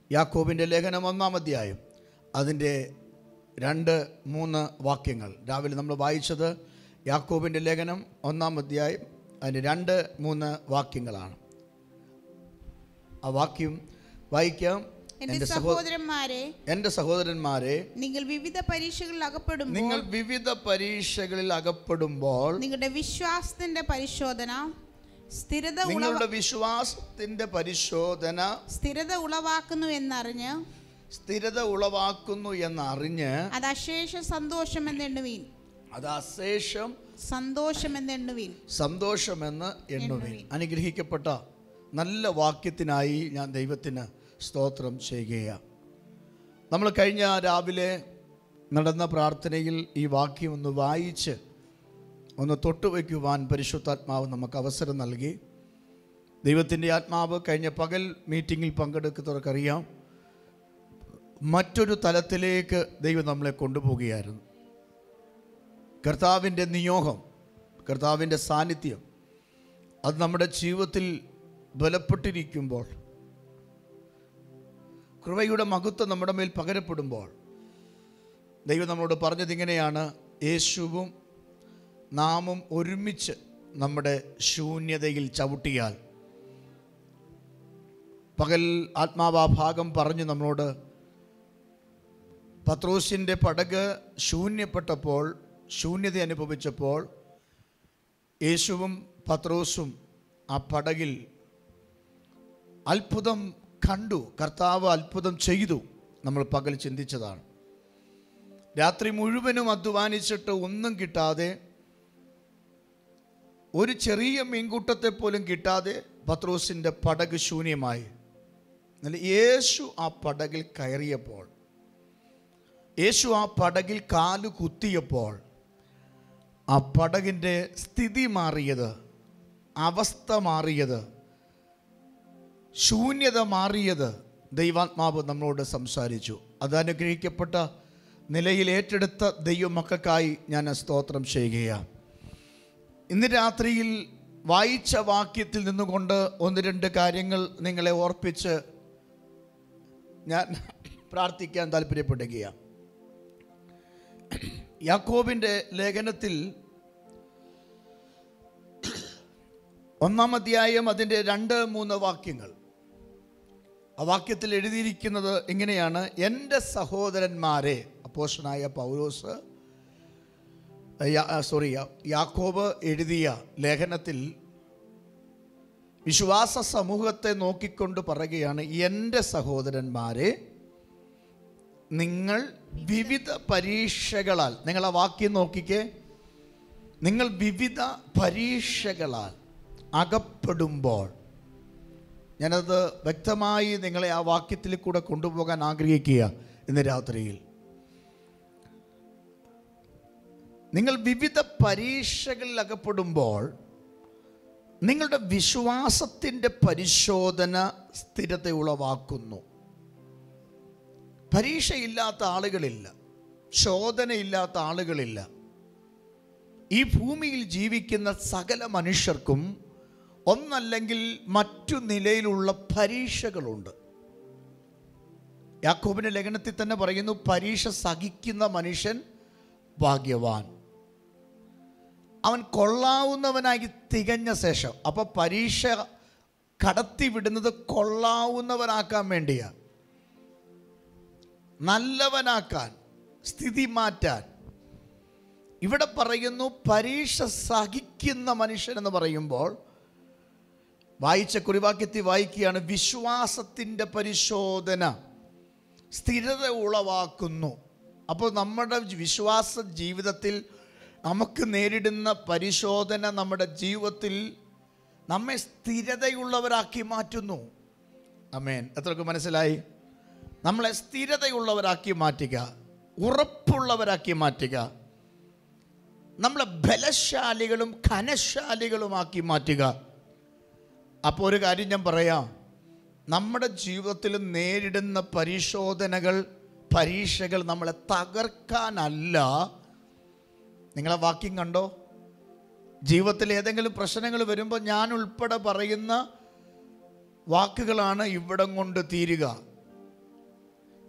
യാക്കോബിൻ്റെ ലേഖനം ഒന്നാം അധ്യായം അതിൻ്റെ രണ്ട് മൂന്ന് വാക്യങ്ങൾ രാവിലെ നമ്മൾ വായിച്ചത് യാക്കോബിൻ്റെ ലേഖനം ഒന്നാം അധ്യായം അതിൻ്റെ രണ്ട് മൂന്ന് വാക്യങ്ങളാണ് ആ വാക്യം വായിക്കാം എന്റെ എൻ്റെ സഹോ സഹോദരന്മാരെ എൻ്റെ സഹോദരന്മാരെ നിങ്ങൾ വിവിധ പരീക്ഷകളിൽ അകപ്പെടുമ്പോൾ നിങ്ങൾ വിവിധ പരീക്ഷകളിൽ അകപ്പെടുമ്പോൾ നിങ്ങളുടെ വിശ്വാസത്തിന്റെ പരിശോധന സ്ഥിരത ഉളവ നിങ്ങളുടെ വിശ്വാസത്തിൻ്റെ പരിശോധന സ്ഥിരത ഉളവാക്കുന്നു എന്നറിഞ്ഞ് സ്ഥിരത ഉളവാക്കുന്നു എന്നറിഞ്ഞ് അത് അശേഷ സന്തോഷം എന്നെണ്ണുവീൻ അത് അശേഷം സന്തോഷം എന്നെണ്ണുവീൻ സന്തോഷമെന്ന് എണ്ണുവിൻ അനുഗ്രഹിക്കപ്പെട്ട നല്ല വാക്യത്തിനായി ഞാൻ ദൈവത്തിന് സ്തോത്രം ചെയ്യുകയാണ് നമ്മൾ കഴിഞ്ഞ രാവിലെ നടന്ന പ്രാർത്ഥനയിൽ ഈ വാക്യം ഒന്ന് വായിച്ച് ഒന്ന് തൊട്ടുവയ്ക്കുവാൻ പരിശുദ്ധാത്മാവ് നമുക്ക് അവസരം നൽകി ദൈവത്തിൻ്റെ ആത്മാവ് കഴിഞ്ഞ പകൽ മീറ്റിങ്ങിൽ പങ്കെടുക്കുന്നവർക്കറിയാം മറ്റൊരു തലത്തിലേക്ക് ദൈവം നമ്മളെ കൊണ്ടുപോവുകയായിരുന്നു കർത്താവിൻ്റെ നിയോഗം കർത്താവിൻ്റെ സാന്നിധ്യം അത് നമ്മുടെ ജീവിതത്തിൽ ബലപ്പെട്ടിരിക്കുമ്പോൾ കൃപയുടെ മഹത്വം നമ്മുടെ മേൽ പകരപ്പെടുമ്പോൾ ദൈവം നമ്മളോട് പറഞ്ഞത് ഇങ്ങനെയാണ് യേശുവും നാമും ഒരുമിച്ച് നമ്മുടെ ശൂന്യതയിൽ ചവിട്ടിയാൽ പകൽ ആത്മാവാ ഭാഗം പറഞ്ഞു നമ്മളോട് പത്രോസിൻ്റെ പടക് ശൂന്യപ്പെട്ടപ്പോൾ ശൂന്യത അനുഭവിച്ചപ്പോൾ യേശുവും പത്രോസും ആ പടകിൽ അത്ഭുതം കണ്ടു കർത്താവ് അത്ഭുതം ചെയ്തു നമ്മൾ പകൽ ചിന്തിച്ചതാണ് രാത്രി മുഴുവനും അധ്വാനിച്ചിട്ട് ഒന്നും കിട്ടാതെ ഒരു ചെറിയ മീൻകൂട്ടത്തെ പോലും കിട്ടാതെ പത്രോസിൻ്റെ പടക് ശൂന്യമായി എന്നാൽ യേശു ആ പടകിൽ കയറിയപ്പോൾ യേശു ആ പടകിൽ കാല് കുത്തിയപ്പോൾ ആ പടകിൻ്റെ സ്ഥിതി മാറിയത് അവസ്ഥ മാറിയത് ശൂന്യത മാറിയത് ദൈവാത്മാവ് നമ്മളോട് സംസാരിച്ചു അത് അനുഗ്രഹിക്കപ്പെട്ട നിലയിൽ ഏറ്റെടുത്ത ദൈവമക്കൾക്കായി ഞാൻ സ്തോത്രം ചെയ്യുകയാണ് ഇന്ന് രാത്രിയിൽ വായിച്ച വാക്യത്തിൽ നിന്നുകൊണ്ട് ഒന്ന് രണ്ട് കാര്യങ്ങൾ നിങ്ങളെ ഓർപ്പിച്ച് ഞാൻ പ്രാർത്ഥിക്കാൻ താല്പര്യപ്പെടുകയാണ് യാക്കോബിൻ്റെ ലേഖനത്തിൽ ഒന്നാം അധ്യായം അതിൻ്റെ രണ്ട് മൂന്ന് വാക്യങ്ങൾ ആ വാക്യത്തിൽ എഴുതിയിരിക്കുന്നത് ഇങ്ങനെയാണ് എൻ്റെ സഹോദരന്മാരെ അപ്പോഷനായ പൗലോസ് യാ- സോറി യാ- യാക്കോബ് എഴുതിയ ലേഖനത്തിൽ വിശ്വാസ സമൂഹത്തെ നോക്കിക്കൊണ്ട് പറയുകയാണ് എൻ്റെ സഹോദരന്മാരെ നിങ്ങൾ വിവിധ പരീക്ഷകളാൽ നിങ്ങൾ ആ വാക്യം നോക്കിക്കേ നിങ്ങൾ വിവിധ പരീക്ഷകളാൽ അകപ്പെടുമ്പോൾ ഞാനത് വ്യക്തമായി നിങ്ങളെ ആ വാക്യത്തിൽ കൂടെ കൊണ്ടുപോകാൻ ആഗ്രഹിക്കുക ഇന്ന് രാത്രിയിൽ നിങ്ങൾ വിവിധ പരീക്ഷകളിൽ അകപ്പെടുമ്പോൾ നിങ്ങളുടെ വിശ്വാസത്തിൻ്റെ പരിശോധന സ്ഥിരത ഉളവാക്കുന്നു പരീക്ഷയില്ലാത്ത ആളുകളില്ല ശോധനയില്ലാത്ത ആളുകളില്ല ഈ ഭൂമിയിൽ ജീവിക്കുന്ന സകല മനുഷ്യർക്കും ഒന്നല്ലെങ്കിൽ മറ്റു നിലയിലുള്ള പരീക്ഷകളുണ്ട് യാക്കോബിന്റെ ലേഖനത്തിൽ തന്നെ പറയുന്നു പരീക്ഷ സഹിക്കുന്ന മനുഷ്യൻ ഭാഗ്യവാൻ അവൻ കൊള്ളാവുന്നവനായി തികഞ്ഞ ശേഷം അപ്പോൾ പരീക്ഷ കടത്തിവിടുന്നത് കൊള്ളാവുന്നവനാക്കാൻ വേണ്ടിയാണ് നല്ലവനാക്കാൻ സ്ഥിതി മാറ്റാൻ ഇവിടെ പറയുന്നു പരീക്ഷ സഹിക്കുന്ന മനുഷ്യൻ എന്ന് പറയുമ്പോൾ വായിച്ച കുറിവാക്യത്തിൽ വായിക്കുകയാണ് വിശ്വാസത്തിൻ്റെ പരിശോധന സ്ഥിരത ഉളവാക്കുന്നു അപ്പോൾ നമ്മുടെ വിശ്വാസ ജീവിതത്തിൽ നമുക്ക് നേരിടുന്ന പരിശോധന നമ്മുടെ ജീവിതത്തിൽ നമ്മെ സ്ഥിരതയുള്ളവരാക്കി മാറ്റുന്നു അമേൻ എത്രയൊക്കെ മനസ്സിലായി നമ്മളെ സ്ഥിരതയുള്ളവരാക്കി മാറ്റുക ഉറപ്പുള്ളവരാക്കി മാറ്റുക നമ്മളെ ബലശാലികളും ഘനശാലികളുമാക്കി മാറ്റുക അപ്പോൾ ഒരു കാര്യം ഞാൻ പറയാം നമ്മുടെ ജീവിതത്തിൽ നേരിടുന്ന പരിശോധനകൾ പരീക്ഷകൾ നമ്മളെ തകർക്കാനല്ല നിങ്ങളെ വാക്യം കണ്ടോ ജീവിതത്തിൽ ഏതെങ്കിലും പ്രശ്നങ്ങൾ വരുമ്പോൾ ഞാൻ ഉൾപ്പെടെ പറയുന്ന വാക്കുകളാണ് ഇവിടം കൊണ്ട് തീരുക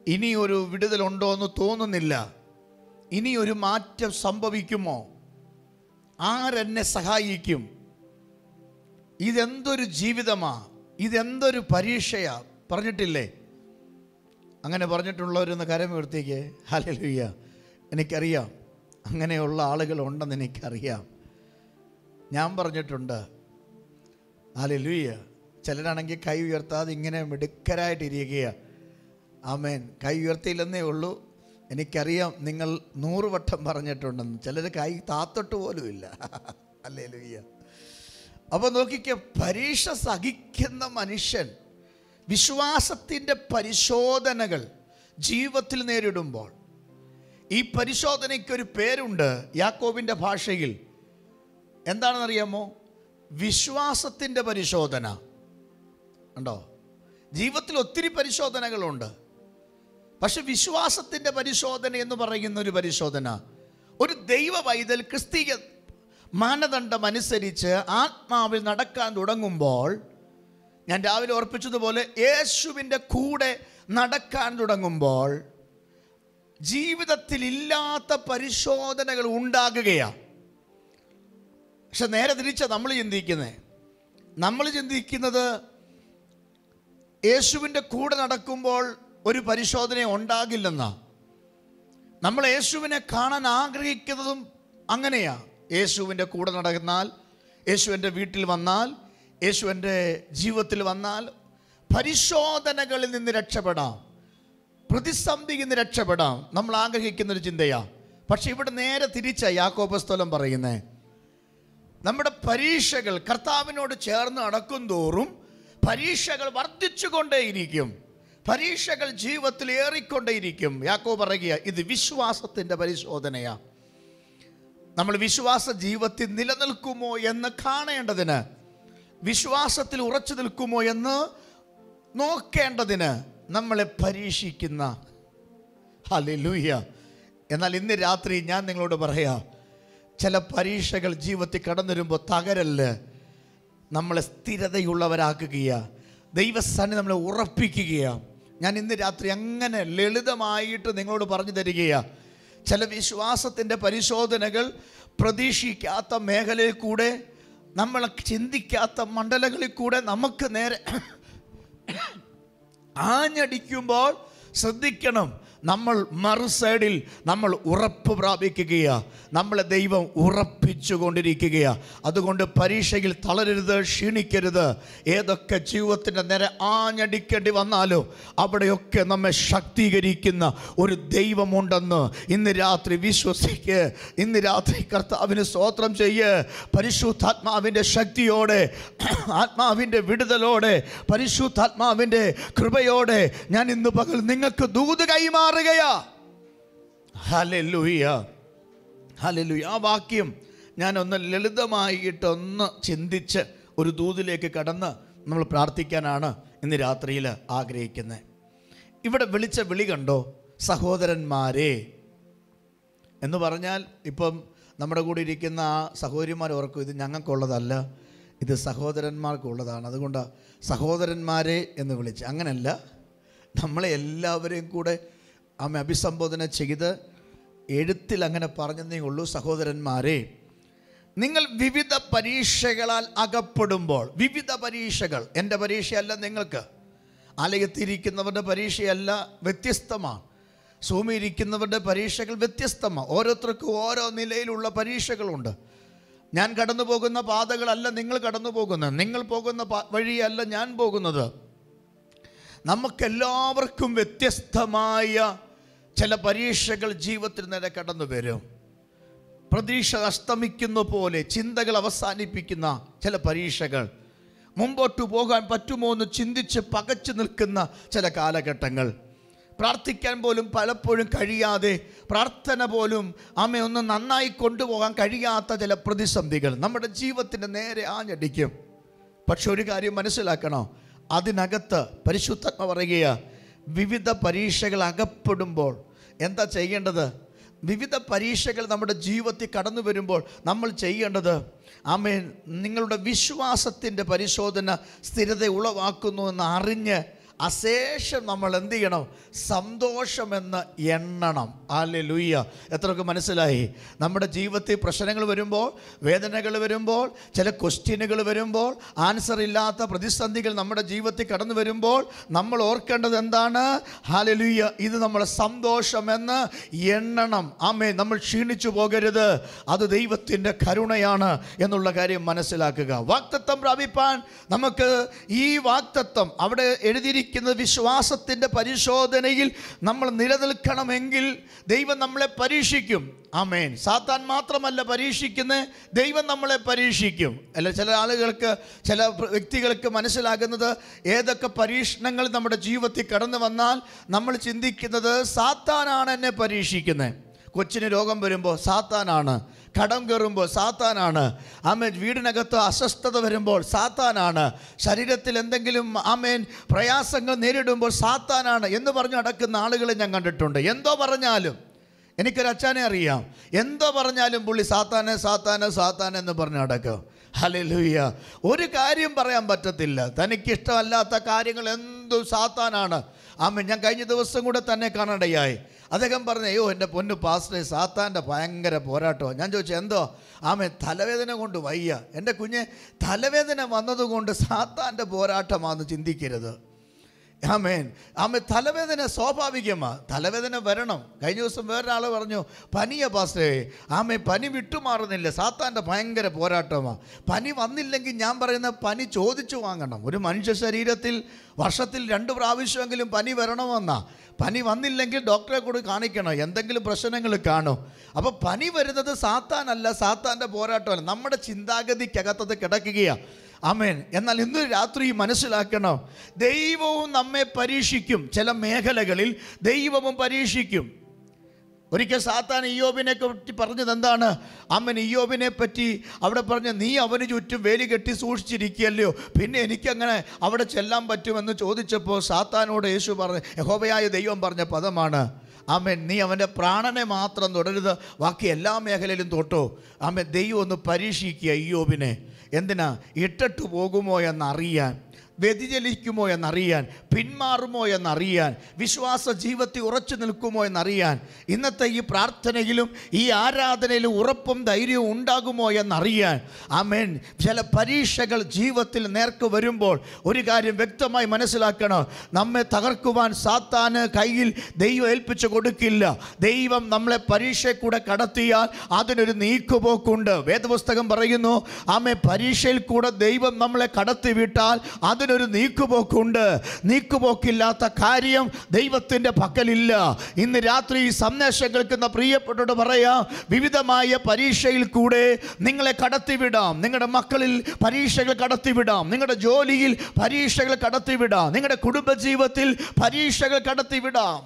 ഇനി ഒരു വിടുതലുണ്ടോ എന്ന് തോന്നുന്നില്ല ഇനി ഒരു മാറ്റം സംഭവിക്കുമോ ആരെന്നെ സഹായിക്കും ഇതെന്തൊരു ജീവിതമാ ഇതെന്തൊരു പരീക്ഷയാ പറഞ്ഞിട്ടില്ലേ അങ്ങനെ പറഞ്ഞിട്ടുള്ളവരൊന്ന് കരമുയർത്തേക്ക് ഹല്ലേലൂയ എനിക്കറിയാം അങ്ങനെയുള്ള ആളുകളുണ്ടെന്ന് എനിക്കറിയാം ഞാൻ പറഞ്ഞിട്ടുണ്ട് ഹല്ലേലൂയ ചിലരാണെങ്കിൽ കൈ ഉയർത്താതെ ഇങ്ങനെ മിടുക്കരായിട്ടിരിക്കുക ആമേൻ കൈ ഉയർത്തിയില്ലെന്നേ ഉള്ളൂ എനിക്കറിയാം നിങ്ങൾ നൂറ് വട്ടം പറഞ്ഞിട്ടുണ്ടെന്ന് ചിലർ കൈ താത്തൊട്ട് പോലുമില്ല അല്ലേ ലൂയ്യ അപ്പോൾ നോക്കിക്കേ പരീക്ഷ സഹിക്കുന്ന മനുഷ്യൻ വിശ്വാസത്തിൻ്റെ പരിശോധനകൾ ജീവിതത്തിൽ നേരിടുമ്പോൾ ഈ പരിശോധനയ്ക്കൊരു പേരുണ്ട് യാക്കോബിൻ്റെ ഭാഷയിൽ എന്താണെന്നറിയാമോ വിശ്വാസത്തിൻ്റെ പരിശോധന ഉണ്ടോ ജീവിതത്തിൽ ഒത്തിരി പരിശോധനകളുണ്ട് പക്ഷെ വിശ്വാസത്തിൻ്റെ പരിശോധന എന്ന് പറയുന്ന ഒരു പരിശോധന ഒരു ദൈവ വൈതൽ ക്രിസ്തീയ മാനദണ്ഡം അനുസരിച്ച് ആത്മാവിൽ നടക്കാൻ തുടങ്ങുമ്പോൾ ഞാൻ രാവിലെ ഓർപ്പിച്ചതുപോലെ യേശുവിൻ്റെ കൂടെ നടക്കാൻ തുടങ്ങുമ്പോൾ ജീവിതത്തിൽ ഇല്ലാത്ത പരിശോധനകൾ ഉണ്ടാകുകയാണ് പക്ഷെ നേരെ തിരിച്ച നമ്മൾ ചിന്തിക്കുന്നത് നമ്മൾ ചിന്തിക്കുന്നത് യേശുവിൻ്റെ കൂടെ നടക്കുമ്പോൾ ഒരു പരിശോധന ഉണ്ടാകില്ലെന്നാ നമ്മൾ യേശുവിനെ കാണാൻ ആഗ്രഹിക്കുന്നതും അങ്ങനെയാ യേശുവിൻ്റെ കൂടെ നടന്നാൽ യേശു എൻ്റെ വീട്ടിൽ വന്നാൽ യേശു എൻ്റെ ജീവിതത്തിൽ വന്നാൽ പരിശോധനകളിൽ നിന്ന് രക്ഷപ്പെടാം പ്രതിസന്ധിയിൽ നിന്ന് രക്ഷപ്പെടാം നമ്മൾ ആഗ്രഹിക്കുന്ന ഒരു ചിന്തയാ പക്ഷെ ഇവിടെ നേരെ തിരിച്ച യാക്കോപസ്തലം പറയുന്നേ നമ്മുടെ പരീക്ഷകൾ കർത്താവിനോട് ചേർന്ന് നടക്കും തോറും പരീക്ഷകൾ വർദ്ധിച്ചുകൊണ്ടേയിരിക്കും പരീക്ഷകൾ ജീവിതത്തിൽ ഏറിക്കൊണ്ടേയിരിക്കും യാക്കോ പറയുക ഇത് വിശ്വാസത്തിൻ്റെ പരിശോധനയാ നമ്മൾ വിശ്വാസ ജീവിതത്തിൽ നിലനിൽക്കുമോ എന്ന് കാണേണ്ടതിന് വിശ്വാസത്തിൽ ഉറച്ചു നിൽക്കുമോ എന്ന് നോക്കേണ്ടതിന് നമ്മളെ പരീക്ഷിക്കുന്ന ഹല്ലേലൂയ എന്നാൽ ഇന്ന് രാത്രി ഞാൻ നിങ്ങളോട് പറയാം ചില പരീക്ഷകൾ ജീവിതത്തിൽ കടന്നു വരുമ്പോൾ തകരല്ല് നമ്മളെ സ്ഥിരതയുള്ളവരാക്കുകയാ ദൈവസ്ഥാനം നമ്മളെ ഉറപ്പിക്കുകയാ ഞാൻ ഇന്ന് രാത്രി അങ്ങനെ ലളിതമായിട്ട് നിങ്ങളോട് പറഞ്ഞു തരികയാ ചില വിശ്വാസത്തിൻ്റെ പരിശോധനകൾ പ്രതീക്ഷിക്കാത്ത മേഖലയിൽ കൂടെ നമ്മൾ ചിന്തിക്കാത്ത മണ്ഡലങ്ങളിൽ കൂടെ നമുക്ക് നേരെ ആഞ്ഞടിക്കുമ്പോൾ ശ്രദ്ധിക്കണം നമ്മൾ മറു സൈഡിൽ നമ്മൾ ഉറപ്പ് പ്രാപിക്കുകയാ നമ്മളെ ദൈവം ഉറപ്പിച്ചു കൊണ്ടിരിക്കുകയാ അതുകൊണ്ട് പരീക്ഷയിൽ തളരരുത് ക്ഷീണിക്കരുത് ഏതൊക്കെ ജീവിതത്തിൻ്റെ നേരെ ആഞ്ഞടിക്കേണ്ടി വന്നാലോ അവിടെയൊക്കെ നമ്മെ ശക്തീകരിക്കുന്ന ഒരു ദൈവമുണ്ടെന്ന് ഇന്ന് രാത്രി വിശ്വസിക്ക് ഇന്ന് രാത്രി കർത്താവിന് സ്തോത്രം ചെയ്യ് പരിശുദ്ധാത്മാവിൻ്റെ ശക്തിയോടെ ആത്മാവിൻ്റെ വിടുതലോടെ പരിശുദ്ധാത്മാവിൻ്റെ കൃപയോടെ ഞാൻ ഇന്ന് പകൽ നിങ്ങൾക്ക് ദൂത് കൈമാറുകയാ ഹല്ലേലൂയ ഹല്ലേലൂയ ആ വാക്യം ഞാനൊന്ന് ലളിതമായിട്ടൊന്ന് ചിന്തിച്ച് ഒരു ദൂതിലേക്ക് കടന്ന് നമ്മൾ പ്രാർത്ഥിക്കാനാണ് ഇന്ന് രാത്രിയിൽ ആഗ്രഹിക്കുന്നത് ഇവിടെ വിളിച്ച വിളി കണ്ടോ സഹോദരന്മാരെ എന്ന് പറഞ്ഞാൽ ഇപ്പം നമ്മുടെ കൂടെ ഇരിക്കുന്ന ആ സഹോദരിമാർ ഓർക്കും ഇത് ഞങ്ങൾക്കുള്ളതല്ല ഇത് സഹോദരന്മാർക്കുള്ളതാണ് അതുകൊണ്ട് സഹോദരന്മാരെ എന്ന് വിളിച്ച് അങ്ങനല്ല നമ്മളെ എല്ലാവരെയും കൂടെ അമ്മ അഭിസംബോധന ചെയ്ത് എഴുത്തിൽ അങ്ങനെ പറഞ്ഞതേ ഉള്ളൂ സഹോദരന്മാരെ നിങ്ങൾ വിവിധ പരീക്ഷകളാൽ അകപ്പെടുമ്പോൾ വിവിധ പരീക്ഷകൾ എൻ്റെ പരീക്ഷയല്ല നിങ്ങൾക്ക് ആലയത്തിരിക്കുന്നവരുടെ പരീക്ഷയല്ല വ്യത്യസ്തമാണ് സൂമിയിരിക്കുന്നവരുടെ പരീക്ഷകൾ വ്യത്യസ്തമാണ് ഓരോരുത്തർക്കും ഓരോ നിലയിലുള്ള പരീക്ഷകളുണ്ട് ഞാൻ കടന്നു പോകുന്ന പാതകളല്ല നിങ്ങൾ കടന്നു പോകുന്നത് നിങ്ങൾ പോകുന്ന പാ- വഴിയല്ല ഞാൻ പോകുന്നത് നമുക്കെല്ലാവർക്കും വ്യത്യസ്തമായ ചില പരീക്ഷകൾ ജീവിതത്തിൽ നേരെ കടന്നു വരും പ്രതീക്ഷ അസ്തമിക്കുന്ന പോലെ ചിന്തകൾ അവസാനിപ്പിക്കുന്ന ചില പരീക്ഷകൾ മുമ്പോട്ട് പോകാൻ പറ്റുമോ എന്ന് ചിന്തിച്ച് പകച്ചു നിൽക്കുന്ന ചില കാലഘട്ടങ്ങൾ പ്രാർത്ഥിക്കാൻ പോലും പലപ്പോഴും കഴിയാതെ പ്രാർത്ഥന പോലും അമ്മ ഒന്ന് നന്നായി കൊണ്ടുപോകാൻ കഴിയാത്ത ചില പ്രതിസന്ധികൾ നമ്മുടെ ജീവിതത്തിൻ്റെ നേരെ ആഞ്ഞടിക്കും പക്ഷെ ഒരു കാര്യം മനസ്സിലാക്കണോ അതിനകത്ത് പരിശുദ്ധാത്മ പറയുക വിവിധ പരീക്ഷകൾ അകപ്പെടുമ്പോൾ എന്താ ചെയ്യേണ്ടത് വിവിധ പരീക്ഷകൾ നമ്മുടെ ജീവിതത്തിൽ കടന്നു വരുമ്പോൾ നമ്മൾ ചെയ്യേണ്ടത് ആമേൻ നിങ്ങളുടെ വിശ്വാസത്തിൻ്റെ പരിശോധന സ്ഥിരത ഉളവാക്കുന്നു എന്ന് അറിഞ്ഞ് അശേഷം നമ്മൾ എന്ത് ചെയ്യണം സന്തോഷമെന്ന് എണ്ണണം ആലെ ലുയ്യ എത്രയൊക്കെ മനസ്സിലായി നമ്മുടെ ജീവിതത്തിൽ പ്രശ്നങ്ങൾ വരുമ്പോൾ വേദനകൾ വരുമ്പോൾ ചില ക്വസ്റ്റ്യനുകൾ വരുമ്പോൾ ആൻസർ ഇല്ലാത്ത പ്രതിസന്ധികൾ നമ്മുടെ ജീവിതത്തിൽ കടന്നു വരുമ്പോൾ നമ്മൾ ഓർക്കേണ്ടത് എന്താണ് ഹാലലുയ്യ ഇത് നമ്മുടെ സന്തോഷമെന്ന് എണ്ണണം ആമേ നമ്മൾ ക്ഷീണിച്ചു പോകരുത് അത് ദൈവത്തിൻ്റെ കരുണയാണ് എന്നുള്ള കാര്യം മനസ്സിലാക്കുക വാക്തത്വം പ്രാപിപ്പാൻ നമുക്ക് ഈ വാക്തത്വം അവിടെ എഴുതിയിരിക്കുന്നത് വിശ്വാസത്തിൻ്റെ പരിശോധനയിൽ നമ്മൾ നിലനിൽക്കണമെങ്കിൽ ദൈവം നമ്മളെ പരീക്ഷിക്കും ആമേൻ സാത്താൻ മാത്രമല്ല പരീക്ഷിക്കുന്നത് ദൈവം നമ്മളെ പരീക്ഷിക്കും അല്ല ചില ആളുകൾക്ക് ചില പ്ര- വ്യക്തികൾക്ക് മനസ്സിലാകുന്നത് ഏതൊക്കെ പരീക്ഷണങ്ങൾ നമ്മുടെ ജീവിതത്തിൽ കടന്നു വന്നാൽ നമ്മൾ ചിന്തിക്കുന്നത് സാത്താനാണ് എന്നെ പരീക്ഷിക്കുന്നത് കൊച്ചിന് രോഗം വരുമ്പോൾ സാത്താനാണ് കടം കയറുമ്പോൾ സാത്താനാണ് ആമേൻ വീടിനകത്ത് അസ്വസ്ഥത വരുമ്പോൾ സാത്താനാണ് ശരീരത്തിൽ എന്തെങ്കിലും ആമേൻ പ്രയാസങ്ങൾ നേരിടുമ്പോൾ സാത്താനാണ് എന്ന് പറഞ്ഞ് നടക്കുന്ന ആളുകളെ ഞാൻ കണ്ടിട്ടുണ്ട് എന്തോ പറഞ്ഞാലും എനിക്കൊരു അച്ഛനെ അറിയാം എന്തോ പറഞ്ഞാലും പുള്ളി സാത്താനെ സാത്താനെ സാത്താനെ എന്ന് പറഞ്ഞ് നടക്കും ഹല്ലേലൂയ ഒരു കാര്യം പറയാൻ പറ്റത്തില്ല തനിക്കിഷ്ടമല്ലാത്ത കാര്യങ്ങൾ എന്തും സാത്താനാണ് ആമൻ ഞാൻ കഴിഞ്ഞ ദിവസം കൂടെ തന്നെ കാണാനിടയായി അദ്ദേഹം പറഞ്ഞു അയ്യോ എൻ്റെ പൊന്നു പാസ്റ്റേ സാത്താൻ്റെ ഭയങ്കര പോരാട്ടമോ ഞാൻ ചോദിച്ചു എന്തോ ആമൻ തലവേദന കൊണ്ട് വയ്യ എൻ്റെ കുഞ്ഞെ തലവേദന വന്നതുകൊണ്ട് സാത്താൻ്റെ പോരാട്ടമാണെന്ന് ചിന്തിക്കരുത് ആമേൻ ആമേ തലവേദന സ്വാഭാവികമാണ് തലവേദന വരണം കഴിഞ്ഞ ദിവസം വേറൊരാൾ പറഞ്ഞു പനിയ പാസ്റ്റേ ആമേ പനി വിട്ടുമാറുന്നില്ല സാത്താൻ്റെ ഭയങ്കര പോരാട്ടമാണ് പനി വന്നില്ലെങ്കിൽ ഞാൻ പറയുന്ന പനി ചോദിച്ചു വാങ്ങണം ഒരു മനുഷ്യ ശരീരത്തിൽ വർഷത്തിൽ രണ്ട് പ്രാവശ്യമെങ്കിലും പനി വരണമെന്നാ പനി വന്നില്ലെങ്കിൽ ഡോക്ടറെ കൂടി കാണിക്കണം എന്തെങ്കിലും പ്രശ്നങ്ങൾ കാണും അപ്പോൾ പനി വരുന്നത് സാത്താനല്ല സാത്താൻ്റെ പോരാട്ടമല്ല നമ്മുടെ ചിന്താഗതിക്കകത്തത് കിടക്കുകയാണ് ആമേൻ എന്നാൽ ഇന്ന് രാത്രി മനസ്സിലാക്കണം ദൈവവും നമ്മെ പരീക്ഷിക്കും ചില മേഖലകളിൽ ദൈവവും പരീക്ഷിക്കും ഒരിക്കൽ സാത്താൻ ഇയോബിനെ പറ്റി പറഞ്ഞത് എന്താണ് അമ്മൻ ഇയോബിനെ പറ്റി അവിടെ പറഞ്ഞ നീ അവന് ചുറ്റും വേലി കെട്ടി സൂക്ഷിച്ചിരിക്കുകയല്ലയോ പിന്നെ എനിക്കങ്ങനെ അവിടെ ചെല്ലാൻ പറ്റുമെന്ന് ചോദിച്ചപ്പോൾ സാത്താനോട് യേശു പറഞ്ഞ യഹോബയായ ദൈവം പറഞ്ഞ പദമാണ് ആമേൻ നീ അവൻ്റെ പ്രാണനെ മാത്രം തുടരുത് ബാക്കി എല്ലാ മേഖലയിലും തൊട്ടോ ആമേൻ ദൈവം ഒന്ന് പരീക്ഷിക്കുക ഇയോബിനെ എന്തിനാ ഇട്ടിട്ട് പോകുമോ എന്നറിയാൻ വ്യതിചലിക്കുമോ എന്നറിയാൻ പിന്മാറുമോ എന്നറിയാൻ വിശ്വാസ ജീവിതത്തിൽ ഉറച്ചു നിൽക്കുമോ എന്നറിയാൻ ഇന്നത്തെ ഈ പ്രാർത്ഥനയിലും ഈ ആരാധനയിലും ഉറപ്പും ധൈര്യവും ഉണ്ടാകുമോ എന്നറിയാൻ ആമേൻ ചില പരീക്ഷകൾ ജീവിതത്തിൽ നേർക്ക് വരുമ്പോൾ ഒരു കാര്യം വ്യക്തമായി മനസ്സിലാക്കണം നമ്മെ തകർക്കുവാൻ സാത്താന് കയ്യിൽ ദൈവം ഏൽപ്പിച്ചു കൊടുക്കില്ല ദൈവം നമ്മളെ പരീക്ഷയിൽ കൂടെ കടത്തിയാൽ അതിനൊരു നീക്കുപോക്കുണ്ട് വേദപുസ്തകം പറയുന്നു ആമെ പരീക്ഷയിൽ കൂടെ ദൈവം നമ്മളെ കടത്തിവിട്ടാൽ അതിനൊരു നീക്കുപോക്കുണ്ട് നീക്കുപോക്കില്ലാത്ത കാര്യം ദൈവത്തിൻ്റെ പക്കലില്ല ഇന്ന് രാത്രി ഈ സന്ദേശം കേൾക്കുന്ന പ്രിയപ്പെട്ടോട് പറയാം വിവിധമായ പരീക്ഷയിൽ കൂടെ നിങ്ങളെ കടത്തിവിടാം നിങ്ങളുടെ മക്കളിൽ പരീക്ഷകൾ കടത്തിവിടാം നിങ്ങളുടെ ജോലിയിൽ പരീക്ഷകൾ കടത്തിവിടാം നിങ്ങളുടെ കുടുംബജീവിതത്തിൽ പരീക്ഷകൾ കടത്തിവിടാം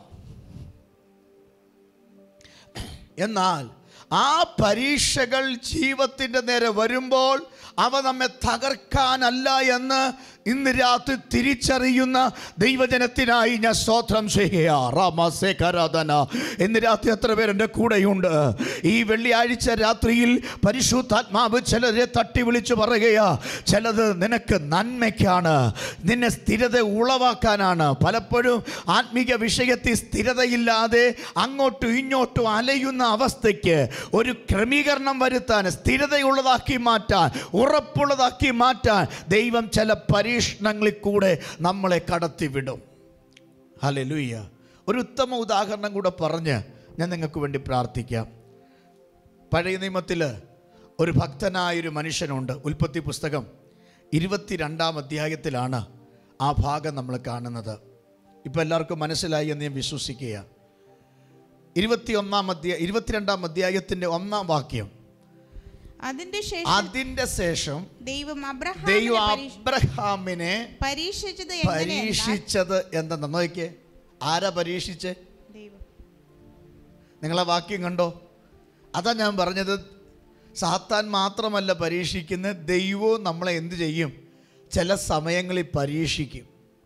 എന്നാൽ ആ പരീക്ഷകൾ ജീവിതത്തിൻ്റെ നേരെ വരുമ്പോൾ അവ നമ്മെ തകർക്കാനല്ല എന്ന് ഇന്ന് രാത്രി തിരിച്ചറിയുന്ന ദൈവജനത്തിനായി ഞാൻ സ്തോത്രം ചെയ്യുക റാമസേഖരാധന ഇന്ന് രാത്രി എത്ര പേരെൻ്റെ കൂടെയുണ്ട് ഈ വെള്ളിയാഴ്ച രാത്രിയിൽ പരിശുദ്ധാത്മാവ് ചിലരെ തട്ടി വിളിച്ചു പറയുകയാ ചിലത് നിനക്ക് നന്മയ്ക്കാണ് നിന്നെ സ്ഥിരത ഉളവാക്കാനാണ് പലപ്പോഴും ആത്മീക വിഷയത്തിൽ സ്ഥിരതയില്ലാതെ അങ്ങോട്ടും ഇങ്ങോട്ടും അലയുന്ന അവസ്ഥയ്ക്ക് ഒരു ക്രമീകരണം വരുത്താൻ സ്ഥിരതയുള്ളതാക്കി മാറ്റാൻ ഉറപ്പുള്ളതാക്കി മാറ്റാൻ ദൈവം ചില പരീക്ഷണങ്ങളിൽ കൂടെ നമ്മളെ കടത്തിവിടും ഹലേ ലൂയ്യ ഒരു ഉത്തമ ഉദാഹരണം കൂടെ പറഞ്ഞ് ഞാൻ നിങ്ങൾക്ക് വേണ്ടി പ്രാർത്ഥിക്കാം പഴയ നിയമത്തിൽ ഒരു ഭക്തനായൊരു മനുഷ്യനുണ്ട് ഉൽപ്പത്തി പുസ്തകം ഇരുപത്തിരണ്ടാം അധ്യായത്തിലാണ് ആ ഭാഗം നമ്മൾ കാണുന്നത് ഇപ്പം എല്ലാവർക്കും മനസ്സിലായി എന്ന് ഞാൻ വിശ്വസിക്കുക ഇരുപത്തിയൊന്നാം അധ്യായ ഇരുപത്തിരണ്ടാം അധ്യായത്തിൻ്റെ ഒന്നാം വാക്യം അതിന്റെ ശേഷം അതിൻ്റെ ശേഷം ദൈവം ദൈവം അബ്രഹാമിനെ പരീക്ഷ- അബ്രഹാമിനെ പരീക്ഷിച്ചത് എങ്ങനെയെന്നാൽ പരീക്ഷിച്ചത് എന്തെന്ന് നോക്കിയേ ആരാ പരീക്ഷിച്ച് ദൈവം നിങ്ങളെ വാക്യം കണ്ടോ അതാ ഞാൻ പറഞ്ഞത് സാത്താൻ മാത്രമല്ല പരീക്ഷിക്കുന്നത് ദൈവവും നമ്മളെ എന്ത് ചെയ്യും ചില സമയങ്ങളിൽ പരീക്ഷിക്കും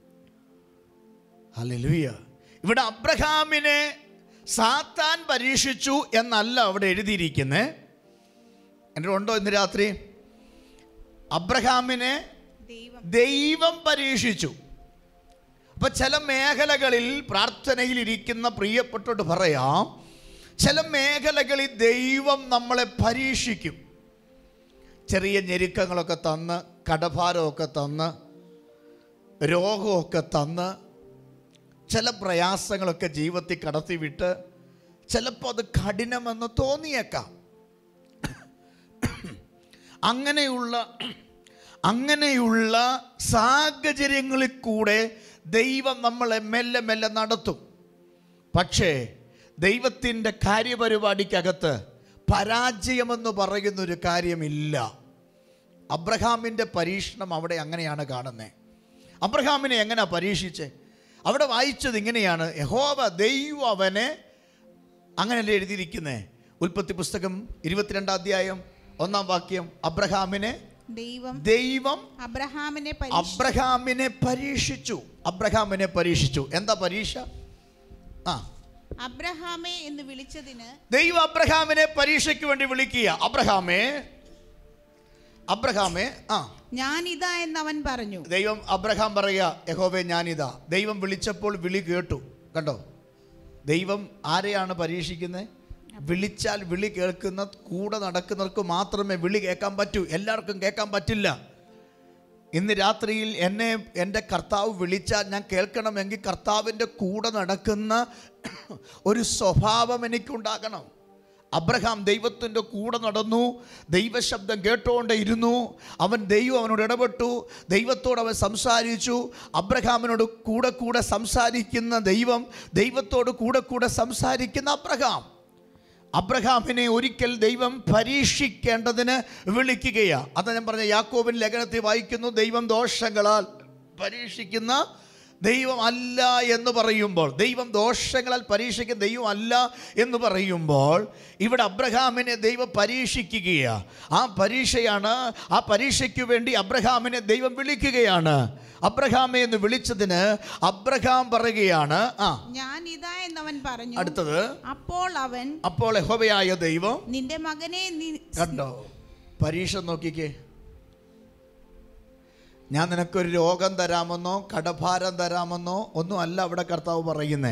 ഹല്ലേലൂയ ഇവിടെ അബ്രഹാമിനെ സാത്താൻ പരീക്ഷിച്ചു എന്നല്ല അവിടെ എഴുതിയിരിക്കുന്നത് എൻ്റെ ഉണ്ടോ ഇന്ന് രാത്രി അബ്രഹാമിനെ ദൈവം ദൈവം പരീക്ഷിച്ചു അപ്പൊ ചില മേഖലകളിൽ പ്രാർത്ഥനയിൽ ഇരിക്കുന്ന പ്രിയപ്പെട്ടോട് പറയാം ചില മേഖലകളിൽ ദൈവം നമ്മളെ പരീക്ഷിക്കും ചെറിയ ഞെരുക്കങ്ങളൊക്കെ തന്ന് കടഭാരമൊക്കെ തന്ന് രോഗമൊക്കെ തന്ന് ചില പ്രയാസങ്ങളൊക്കെ ജീവിതത്തിൽ കടത്തിവിട്ട് ചിലപ്പോൾ അത് കഠിനമെന്ന് തോന്നിയേക്കാം അങ്ങനെയുള്ള അങ്ങനെയുള്ള സാഹചര്യങ്ങളിൽ കൂടെ ദൈവം നമ്മളെ മെല്ലെ മെല്ലെ നടത്തും പക്ഷേ ദൈവത്തിൻ്റെ കാര്യപരിപാടിക്കകത്ത് പരാജയമെന്ന് പറയുന്നൊരു കാര്യമില്ല അബ്രഹാമിൻ്റെ പരീക്ഷണം അവിടെ അങ്ങനെയാണ് കാണുന്നത് അബ്രഹാമിനെ എങ്ങനെ പരീക്ഷിച്ച് അവിടെ വായിച്ചത് ഇങ്ങനെയാണ് യഹോവ ദൈവം അവനെ അങ്ങനെയല്ലേ എഴുതിയിരിക്കുന്നത് ഉൽപ്പത്തി പുസ്തകം ഇരുപത്തിരണ്ടാം അധ്യായം ഒന്നാം വാക്യം അബ്രഹാമിനെ ദൈവം ദൈവം അബ്രഹാമിനെ പരീക്ഷ അബ്രഹാമിനെ പരീക്ഷിച്ചു അബ്രഹാമിനെ പരീക്ഷിച്ചു എന്താ പരീക്ഷ ആ അബ്രഹാമെ എന്ന് വിളിച്ചതിന് ദൈവം അബ്രഹാമിനെ പരീക്ഷയ്ക്ക് വേണ്ടി വിളിക്കുക അബ്രഹാമേ അബ്രഹാമേ ആ ഞാൻ ഇതാ എന്നവൻ പറഞ്ഞു ദൈവം അബ്രഹാം പറയുക യഹോവേ ഞാനിതാ ദൈവം വിളിച്ചപ്പോൾ വിളി കേട്ടു കണ്ടോ ദൈവം ആരെയാണ് പരീക്ഷിക്കുന്നത് വിളിച്ചാൽ വിളി കേൾക്കുന്ന കൂടെ നടക്കുന്നവർക്ക് മാത്രമേ വിളി കേൾക്കാൻ പറ്റൂ എല്ലാവർക്കും കേൾക്കാൻ പറ്റില്ല ഇന്ന് രാത്രിയിൽ എന്നെ എൻ്റെ കർത്താവ് വിളിച്ചാൽ ഞാൻ കേൾക്കണമെങ്കിൽ കർത്താവിൻ്റെ കൂടെ നടക്കുന്ന ഒരു സ്വഭാവം എനിക്കുണ്ടാകണം അബ്രഹാം ദൈവത്തിൻ്റെ കൂടെ നടന്നു ദൈവശബ്ദം കേട്ടുകൊണ്ട് ഇരുന്നു അവൻ ദൈവം അവനോട് ഇടപെട്ടു ദൈവത്തോട് അവൻ സംസാരിച്ചു അബ്രഹാമിനോട് കൂടെ കൂടെ സംസാരിക്കുന്ന ദൈവം ദൈവത്തോട് കൂടെ കൂടെ സംസാരിക്കുന്ന അബ്രഹാം അബ്രഹാമിനെ ഒരിക്കൽ ദൈവം പരീക്ഷിക്കേണ്ടതിന് വിളിക്കുകയാ അതാ ഞാൻ പറഞ്ഞ യാക്കോബിൻ ലേഖനത്തിൽ വായിക്കുന്നു ദൈവം ദോഷങ്ങളാൽ പരീക്ഷിക്കുന്ന ദൈവം അല്ല എന്ന് പറയുമ്പോൾ ദൈവം ദോഷങ്ങളാൽ പരീക്ഷിക്കുന്ന ദൈവം അല്ല എന്ന് പറയുമ്പോൾ ഇവിടെ അബ്രഹാമിനെ ദൈവം പരീക്ഷിക്കുകയാ ആ പരീക്ഷയാണ് ആ പരീക്ഷയ്ക്ക് വേണ്ടി അബ്രഹാമിനെ ദൈവം വിളിക്കുകയാണ് അബ്രഹാമെ എന്ന് വിളിച്ചതിന് അബ്രഹാം പറയുകയാണ് ആ ഞാൻ ഇതാ എന്നവൻ പറഞ്ഞു അടുത്തത് അപ്പോൾ അവൻ അപ്പോൾ യഹോവയായ ദൈവം നിന്റെ മകനെ നീ കണ്ടോ പരീക്ഷ നോക്കിക്കേ ഞാൻ നിനക്കൊരു രോഗം തരാമെന്നോ കടഭാരം തരാമെന്നോ ഒന്നും അല്ല അവിടെ കർത്താവ് പറയുന്നേ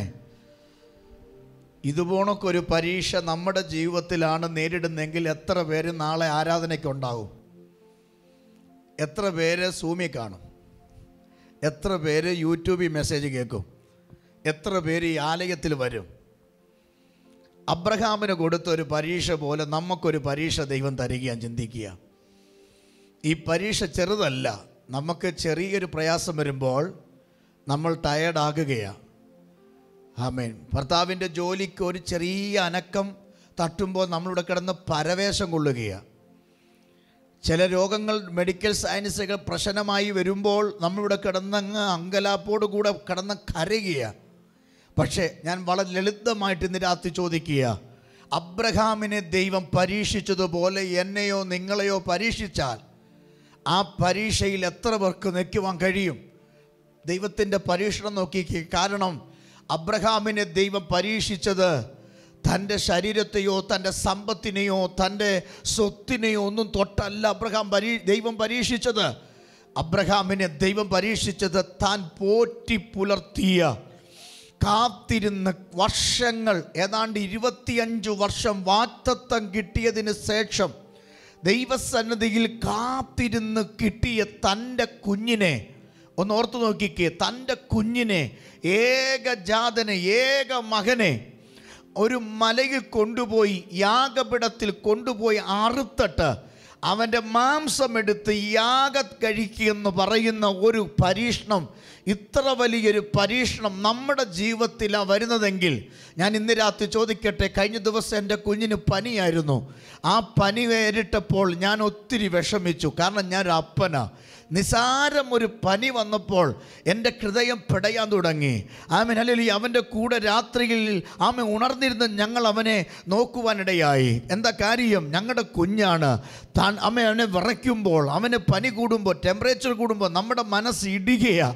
ഇതുപോണക്കൊരു പരീക്ഷ നമ്മുടെ ജീവിതത്തിലാണ് നേരിടുന്നെങ്കിൽ എത്ര പേര് നാളെ ആരാധനയ്ക്കുണ്ടാവും എത്ര പേര് സൂമി കാണും എത്ര പേര് യൂട്യൂബിൽ മെസ്സേജ് കേൾക്കും എത്ര പേര് ഈ ആലയത്തിൽ വരും അബ്രഹാമിന് കൊടുത്ത ഒരു പരീക്ഷ പോലെ നമുക്കൊരു പരീക്ഷ ദൈവം തരികയാണ് ചിന്തിക്കുക ഈ പരീക്ഷ ചെറുതല്ല നമുക്ക് ചെറിയൊരു പ്രയാസം വരുമ്പോൾ നമ്മൾ ടയേർഡാകുകയാണ് ആമേൻ ഭർത്താവിൻ്റെ ജോലിക്ക് ഒരു ചെറിയ അനക്കം തട്ടുമ്പോൾ നമ്മളിവിടെ കിടന്ന് പരവേശം കൊള്ളുകയാണ് ചില രോഗങ്ങൾ മെഡിക്കൽ സയൻസുകൾ പ്രശ്നമായി വരുമ്പോൾ നമ്മളിവിടെ കിടന്നങ്ങ് അങ്കലാപ്പോട് കൂടെ കിടന്ന് കരയുകയാണ് പക്ഷേ ഞാൻ വളരെ ലളിതമായിട്ട് ഇന്ന് രാത്രി ചോദിക്കുക അബ്രഹാമിനെ ദൈവം പരീക്ഷിച്ചതുപോലെ എന്നെയോ നിങ്ങളെയോ പരീക്ഷിച്ചാൽ ആ പരീക്ഷയിൽ എത്ര പേർക്ക് നിൽക്കുവാൻ കഴിയും ദൈവത്തിൻ്റെ പരീക്ഷണം നോക്കിക്കേ കാരണം അബ്രഹാമിനെ ദൈവം പരീക്ഷിച്ചത് തൻ്റെ ശരീരത്തെയോ തൻ്റെ സമ്പത്തിനെയോ തൻ്റെ സ്വത്തിനെയോ ഒന്നും തൊട്ടല്ല അബ്രഹാം പരീ ദൈവം പരീക്ഷിച്ചത് അബ്രഹാമിനെ ദൈവം പരീക്ഷിച്ചത് താൻ പോറ്റി പുലർത്തിയ കാത്തിരുന്ന് വർഷങ്ങൾ ഏതാണ്ട് ഇരുപത്തിയഞ്ച് വർഷം വാറ്റത്തം കിട്ടിയതിന് ശേഷം ദൈവസന്നിധിയിൽ കാത്തിരുന്ന് കിട്ടിയ തൻ്റെ കുഞ്ഞിനെ ഒന്ന് ഓർത്തു നോക്കിക്കേ തൻ്റെ കുഞ്ഞിനെ ഏകജാതനെ ഏക മകനെ ഒരു മലയിൽ കൊണ്ടുപോയി യാഗപിടത്തിൽ കൊണ്ടുപോയി അറുത്തിട്ട് അവൻ്റെ മാംസമെടുത്ത് യാഗ കഴിക്കുമെന്ന് പറയുന്ന ഒരു പരീക്ഷണം ഇത്ര വലിയൊരു പരീക്ഷണം നമ്മുടെ ജീവിതത്തിലാണ് വരുന്നതെങ്കിൽ ഞാൻ ഇന്ന് രാത്രി ചോദിക്കട്ടെ കഴിഞ്ഞ ദിവസം എൻ്റെ കുഞ്ഞിന് പനിയായിരുന്നു ആ പനി നേരിട്ടപ്പോൾ ഞാൻ ഒത്തിരി വിഷമിച്ചു കാരണം ഞാൻ ഒരു അപ്പനാ നിസാരം ഒരു പനി വന്നപ്പോൾ എൻ്റെ ഹൃദയം പിടയാൻ തുടങ്ങി ആമൻ അല്ലെങ്കിൽ അവൻ്റെ കൂടെ രാത്രിയിൽ ആമ ഉണർന്നിരുന്ന് ഞങ്ങൾ അവനെ നോക്കുവാനിടയായി എന്താ കാര്യം ഞങ്ങളുടെ കുഞ്ഞാണ് താൻ അമ്മ അവനെ വിറയ്ക്കുമ്പോൾ അവന് പനി കൂടുമ്പോൾ ടെമ്പറേച്ചർ കൂടുമ്പോൾ നമ്മുടെ മനസ്സ് ഇടുകയാണ്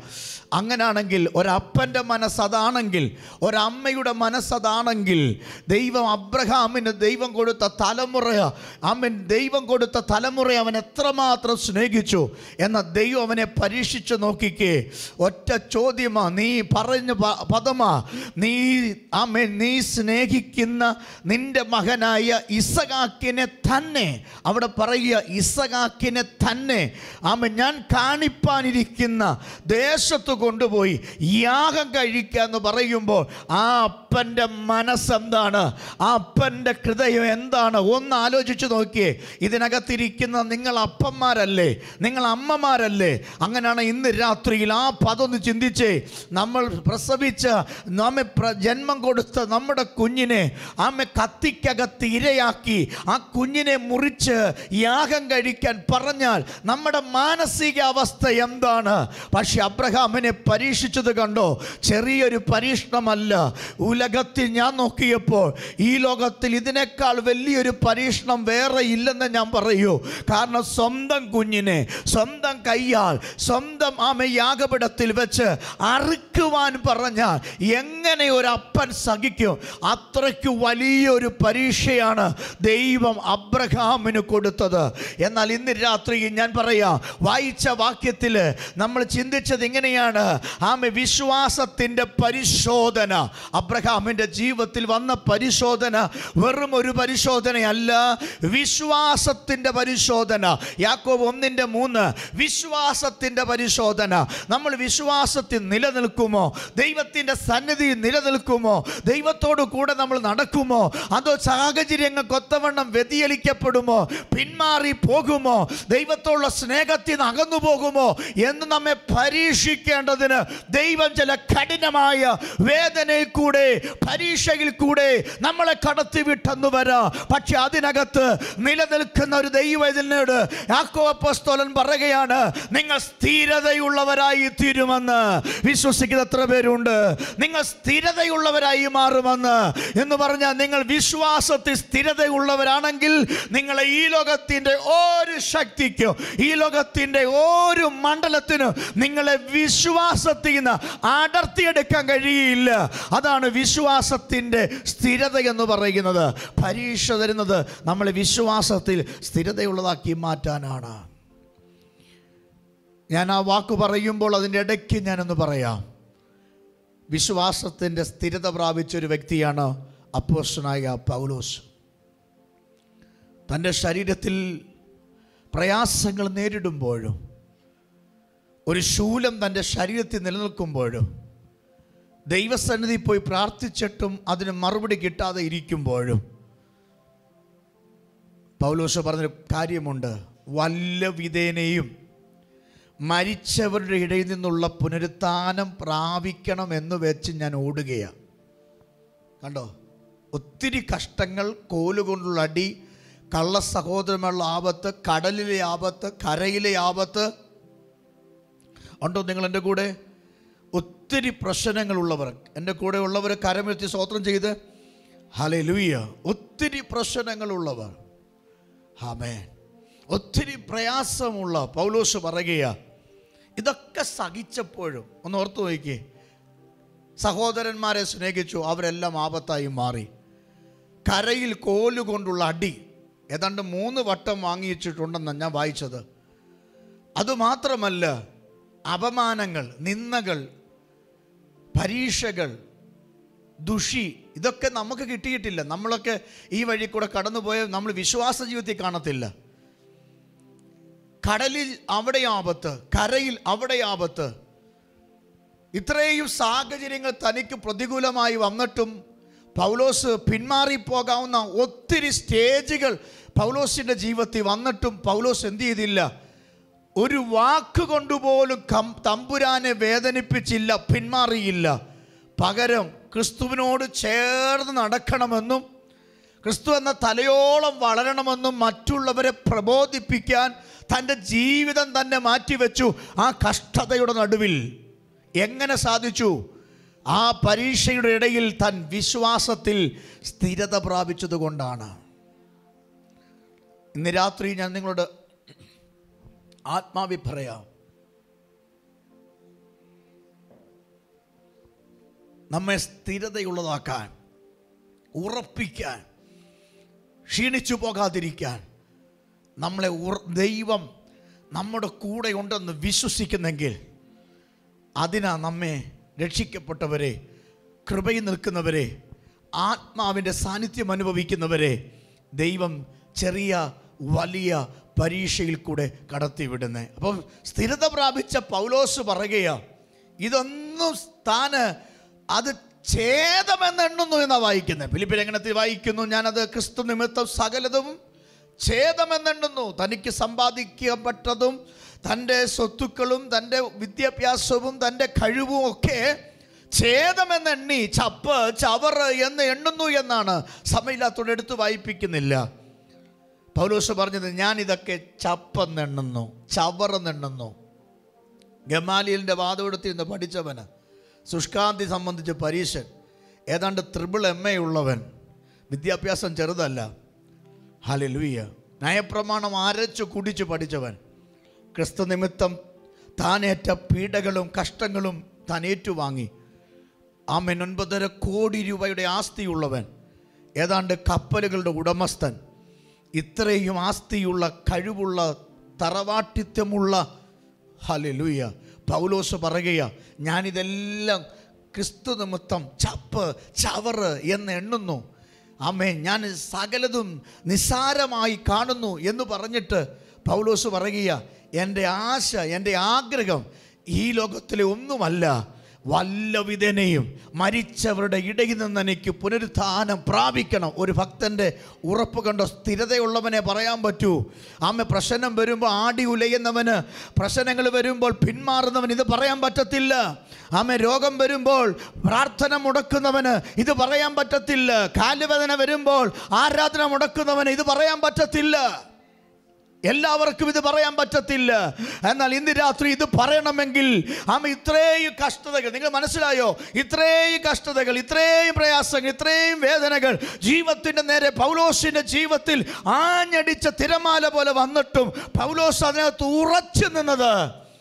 അങ്ങനാണെങ്കിൽ ഒരപ്പൻ്റെ മനസ്സതാണെങ്കിൽ ഒരമ്മയുടെ മനസ്സതാണെങ്കിൽ ദൈവം അബ്രഹാമിന് ദൈവം കൊടുത്ത തലമുറ അമ്മൻ ദൈവം കൊടുത്ത തലമുറ അവൻ എത്രമാത്രം സ്നേഹിച്ചു എന്ന ദൈവം അവനെ പരീക്ഷിച്ചു നോക്കിക്കേ ഒറ്റ ചോദ്യമാ നീ പറഞ്ഞ പ- പദമാ നീ അമ്മൻ നീ സ്നേഹിക്കുന്ന നിന്റെ മകനായ ഇസഹാക്കിനെ തന്നെ അവിടെ പറയുക ഇസഹാക്കിനെ തന്നെ ആമ ഞാൻ കാണിപ്പാനിരിക്കുന്ന ദേശത്ത് കൊണ്ടുപോയി യാഗം കഴിക്കുക എന്ന് പറയുമ്പോൾ ആ അപ്പൻ്റെ മനസ്സെന്താണ് ആ അപ്പൻ്റെ ഹൃദയം എന്താണ് ഒന്ന് ആലോചിച്ച് നോക്കിയേ ഇതിനകത്തിരിക്കുന്ന നിങ്ങൾ അപ്പന്മാരല്ലേ നിങ്ങൾ അമ്മമാരല്ലേ അങ്ങനെയാണ് ഇന്ന് രാത്രിയിൽ ആ പതൊന്ന് ചിന്തിച്ചേ നമ്മൾ പ്രസവിച്ച നമ്മെ പ്ര- ജന്മം കൊടുത്ത നമ്മുടെ കുഞ്ഞിനെ ആമെ കത്തിക്കകത്ത് ഇരയാക്കി ആ കുഞ്ഞിനെ മുറിച്ച് യാഗം കഴിക്കാൻ പറഞ്ഞാൽ നമ്മുടെ മാനസിക അവസ്ഥ എന്താണ് പക്ഷെ അബ്രഹാമിനെ പരീക്ഷിച്ചത് കണ്ടോ ചെറിയൊരു പരീക്ഷണമല്ല ഉലകത്തിൽ ഞാൻ നോക്കിയപ്പോൾ ഈ ലോകത്തിൽ ഇതിനേക്കാൾ വലിയൊരു പരീക്ഷണം വേറെ ഇല്ലെന്ന് ഞാൻ പറയൂ കാരണം സ്വന്തം കുഞ്ഞിനെ സ്വന്തം കയ്യാൽ സ്വന്തം ആമ യാഗപീഠത്തിൽ വെച്ച് അറുക്കുവാൻ പറഞ്ഞാൽ എങ്ങനെ ഒരു അപ്പൻ സഹിക്കും അത്രയ്ക്ക് വലിയൊരു പരീക്ഷയാണ് ദൈവം അബ്രഹാമിന് കൊടുത്തത് എന്നാൽ ഇന്ന് രാത്രി ഞാൻ പറയാം വായിച്ച വാക്യത്തിൽ നമ്മൾ ചിന്തിച്ചത് ഇങ്ങനെയാണ് ആമ വിശ്വാസത്തിൻ്റെ പരിശോധന അബ്രഹാമിൻ്റെ ജീവിതത്തിൽ വന്ന പരിശോധന വെറും ഒരു പരിശോധനയല്ല വിശ്വാസത്തിൻ്റെ പരിശോധന യാക്കോബ് ഒന്നിൻ്റെ മൂന്ന് വിശ്വാസത്തിൻ്റെ പരിശോധന നമ്മൾ വിശ്വാസത്തിൽ നിലനിൽക്കുമോ ദൈവത്തിൻ്റെ സന്നിധി നിലനിൽക്കുമോ ദൈവത്തോട് കൂടെ നമ്മൾ നടക്കുമോ അതോ സാഹചര്യങ്ങൾക്ക് ഒത്തവണ്ണം വ്യതിചലിക്കപ്പെടുമോ പിന്മാറി പോകുമോ ദൈവത്തോടുള്ള സ്നേഹത്തിൽ നിന്ന് അകന്നു പോകുമോ എന്ന് നമ്മെ പരീക്ഷിക്കേണ്ടതിന് ദൈവം ചില കഠിനമായ വേദനയിൽ കൂടെ പരീക്ഷയിൽ കൂടെ നമ്മളെ കടത്തിവിട്ടെന്ന് വരാം പക്ഷെ അതിനകത്ത് നിലനിൽക്കുന്ന ഒരു ദൈവത്തിനോട് യാക്കോപ്പസ്തോലൻ പറയുകയാണ് നിങ്ങൾ സ്ഥിരതയുള്ളവരായി തീരുമെന്ന് വിശ്വസിക്കുന്ന എത്ര പേരുണ്ട് നിങ്ങൾ സ്ഥിരതയുള്ളവരായി മാറുമെന്ന് എന്ന് പറഞ്ഞാൽ നിങ്ങൾ വിശ്വാസത്തിൽ സ്ഥിരതയുള്ളവരാണെങ്കിൽ നിങ്ങളെ ഈ ലോകത്തിൻ്റെ ഒരു ശക്തിക്കോ ഈ ലോകത്തിൻ്റെ ഒരു മണ്ഡലത്തിനും നിങ്ങളെ വിശ്വാസത്തിൽ നിന്ന് അടർത്തിയെടുക്കാൻ കഴിയില്ല അതാണ് വിശ്വാസത്തിൻ്റെ സ്ഥിരത എന്ന് പറയുന്നത് പരീക്ഷ തരുന്നത് നമ്മളെ വിശ്വാസത്തിൽ സ്ഥിരതയുള്ളതാക്കി മാറ്റാനാണ് ഞാൻ ആ വാക്ക് പറയുമ്പോൾ അതിൻ്റെ ഇടയ്ക്ക് ഞാനൊന്ന് പറയാം വിശ്വാസത്തിൻ്റെ സ്ഥിരത പ്രാപിച്ച ഒരു വ്യക്തിയാണ് അപ്പോസ്റ്റനായ പൗലോസ് തൻ്റെ ശരീരത്തിൽ പ്രയാസങ്ങൾ നേരിടുമ്പോഴും ഒരു ശൂലം തൻ്റെ ശരീരത്തിൽ നിലനിൽക്കുമ്പോഴും ദൈവസന്നിധി പോയി പ്രാർത്ഥിച്ചിട്ടും അതിന് മറുപടി കിട്ടാതെ ഇരിക്കുമ്പോഴും പൗലോസ് പറഞ്ഞൊരു കാര്യമുണ്ട് വല്ല വിധേനയും മരിച്ചവരുടെ ഇടയിൽ നിന്നുള്ള പുനരുത്ഥാനം പ്രാപിക്കണമെന്ന് വെച്ച് ഞാൻ ഓടുകയാണ് കണ്ടോ ഒത്തിരി കഷ്ടങ്ങൾ കോലുകൊണ്ടുള്ള അടി കള്ള സഹോദരമുള്ള ആപത്ത് കടലിലെ ആപത്ത് കരയിലെ ആപത്ത് ഉണ്ടോ നിങ്ങൾ എൻ്റെ കൂടെ ഒത്തിരി പ്രശ്നങ്ങളുള്ളവർ എൻ്റെ കൂടെ ഉള്ളവർ കരമെത്തി സ്വോത്രം ചെയ്ത് ഹലേ ലൂയ ഒത്തിരി പ്രശ്നങ്ങളുള്ളവർ ആമേ ഒത്തിരി പ്രയാസമുള്ള പൗലോസ് പറയുക ഇതൊക്കെ സഹിച്ചപ്പോഴും ഒന്ന് ഓർത്തു നോക്കിയേ സഹോദരന്മാരെ സ്നേഹിച്ചു അവരെല്ലാം ആപത്തായി മാറി കരയിൽ കോലുകൊണ്ടുള്ള അടി ഏതാണ്ട് മൂന്ന് വട്ടം വാങ്ങിച്ചിട്ടുണ്ടെന്നാണ് ഞാൻ വായിച്ചത് അതുമാത്രമല്ല അപമാനങ്ങൾ നിന്ദകൾ പരീക്ഷകൾ ദുഷി ഇതൊക്കെ നമുക്ക് കിട്ടിയിട്ടില്ല നമ്മളൊക്കെ ഈ വഴി കൂടെ കടന്നുപോയ നമ്മൾ വിശ്വാസ ജീവിതത്തിൽ കാണത്തില്ല കടലിൽ അവിടെ ആപത്ത് കരയിൽ അവിടെ ആപത്ത് ഇത്രയും സാഹചര്യങ്ങൾ തനിക്ക് പ്രതികൂലമായി വന്നിട്ടും പൗലോസ് പിന്മാറിപ്പോകാവുന്ന ഒത്തിരി സ്റ്റേജുകൾ പൗലോസിൻ്റെ ജീവിതത്തിൽ വന്നിട്ടും പൗലോസ് എന്ത് ചെയ്തില്ല ഒരു വാക്ക് കൊണ്ടുപോലും കം തമ്പുരാനെ വേദനിപ്പിച്ചില്ല പിന്മാറിയില്ല പകരം ക്രിസ്തുവിനോട് ചേർന്ന് നടക്കണമെന്നും ക്രിസ്തു എന്ന തലയോളം വളരണമെന്നും മറ്റുള്ളവരെ പ്രബോധിപ്പിക്കാൻ തൻ്റെ ജീവിതം തന്നെ മാറ്റിവെച്ചു ആ കഷ്ടതയുടെ നടുവിൽ എങ്ങനെ സാധിച്ചു ആ പരീക്ഷയുടെ ഇടയിൽ താൻ വിശ്വാസത്തിൽ സ്ഥിരത പ്രാപിച്ചത് കൊണ്ടാണ് ഇന്ന് രാത്രി ഞാൻ നിങ്ങളോട് ആത്മാവി പറയാം നമ്മെ സ്ഥിരതയുള്ളതാക്കാൻ ഉറപ്പിക്കാൻ ക്ഷീണിച്ചു പോകാതിരിക്കാൻ നമ്മളെ ഉറ- ദൈവം നമ്മുടെ കൂടെ ഉണ്ടെന്ന് വിശ്വസിക്കുന്നെങ്കിൽ അതിനാ നമ്മെ രക്ഷിക്കപ്പെട്ടവരെ കൃപയിൽ നിൽക്കുന്നവരെ ആത്മാവിൻ്റെ സാന്നിധ്യം അനുഭവിക്കുന്നവരെ ദൈവം ചെറിയ വലിയ പരീക്ഷയിൽ കൂടെ കടത്തിവിടുന്നത് അപ്പോൾ സ്ഥിരത പ്രാപിച്ച പൗലോസ് പറയുകയാ ഇതൊന്നും താന് അത് ഛേദമെന്നെണ്ണുന്നു എന്നാണ് വായിക്കുന്നത് ഫിലിപ്പിലെങ്ങനത്തിൽ വായിക്കുന്നു ഞാനത് ക്രിസ്തു നിമിത്തം സകലതും ഛേദമെന്നെണ്ണുന്നു തനിക്ക് സമ്പാദിക്കപ്പെട്ടതും തൻ്റെ സ്വത്തുക്കളും തൻ്റെ വിദ്യാഭ്യാസവും തൻ്റെ കഴിവും ഒക്കെ ഛേദമെന്നെണ്ണി ചപ്പ് ചവറ് എന്ന് എണ്ണുന്നു എന്നാണ് സമയമില്ലാത്തോടെ എടുത്ത് വായിപ്പിക്കുന്നില്ല പൗലോസ് പറഞ്ഞത് ഞാൻ ഇതൊക്കെ ചപ്പെന്നെണ്ണുന്നു ചവറെന്നെണ്ണുന്നു ഗമാലിയലിൻ്റെ വാദമെടുത്തിരുന്ന് പഠിച്ചവന് ശുഷ്കാന്തി സംബന്ധിച്ച് പരീക്ഷൻ ഏതാണ്ട് ത്രിപിൾ എം എ ഉള്ളവൻ വിദ്യാഭ്യാസം ചെറുതല്ല ഹലിലുയ്യ നയപ്രമാണം അരച്ചു കുടിച്ചു പഠിച്ചവൻ ക്രിസ്തു നിമിത്തം താനേറ്റ പീഡകളും കഷ്ടങ്ങളും താൻ ഏറ്റുവാങ്ങി ആമൻ ഒൻപതര കോടി രൂപയുടെ ആസ്തിയുള്ളവൻ ഏതാണ്ട് കപ്പലുകളുടെ ഉടമസ്ഥൻ ഇത്രയും ആസ്തിയുള്ള കഴിവുള്ള തറവാട്ടിത്വമുള്ള ഹലലുയ പൗലോസ് പറയുക ഞാനിതെല്ലാം ക്രിസ്തു നിമിത്തം ചപ്പ് ചവറ് എന്ന് എണ്ണുന്നു അമ്മേ ഞാൻ സകലതും നിസ്സാരമായി കാണുന്നു എന്ന് പറഞ്ഞിട്ട് പൗലോസ് പറയുക എൻ്റെ ആശ എൻ്റെ ആഗ്രഹം ഈ ലോകത്തിലെ ഒന്നുമല്ല വല്ലവിധനെയും മരിച്ചവരുടെ ഇടയിൽ നിന്ന് എനിക്ക് പുനരുത്ഥാനം പ്രാപിക്കണം ഒരു ഭക്തൻ്റെ ഉറപ്പ് കണ്ടോ സ്ഥിരതയുള്ളവനെ പറയാൻ പറ്റൂ ആമ പ്രശ്നം വരുമ്പോൾ ആടി ഉലയുന്നവന് പ്രശ്നങ്ങൾ വരുമ്പോൾ പിന്മാറുന്നവൻ ഇത് പറയാൻ പറ്റത്തില്ല ആമ രോഗം വരുമ്പോൾ പ്രാർത്ഥന മുടക്കുന്നവന് ഇത് പറയാൻ പറ്റത്തില്ല കാലുവേദന വരുമ്പോൾ ആരാധന മുടക്കുന്നവന് ഇത് പറയാൻ പറ്റത്തില്ല എല്ലാവർക്കും ഇത് പറയാൻ പറ്റത്തില്ല എന്നാൽ ഇന്ന് രാത്രി ഇത് പറയണമെങ്കിൽ ആമ ഇത്രയും കഷ്ടതകൾ നിങ്ങൾ മനസ്സിലായോ ഇത്രയും കഷ്ടതകൾ ഇത്രയും പ്രയാസങ്ങൾ ഇത്രയും വേദനകൾ ജീവിതത്തിൻ്റെ നേരെ പൗലോസിൻ്റെ ജീവിതത്തിൽ ആഞ്ഞടിച്ച തിരമാല പോലെ വന്നിട്ടും പൗലോസ് അതിനകത്ത് ഉറച്ചു നിന്നത്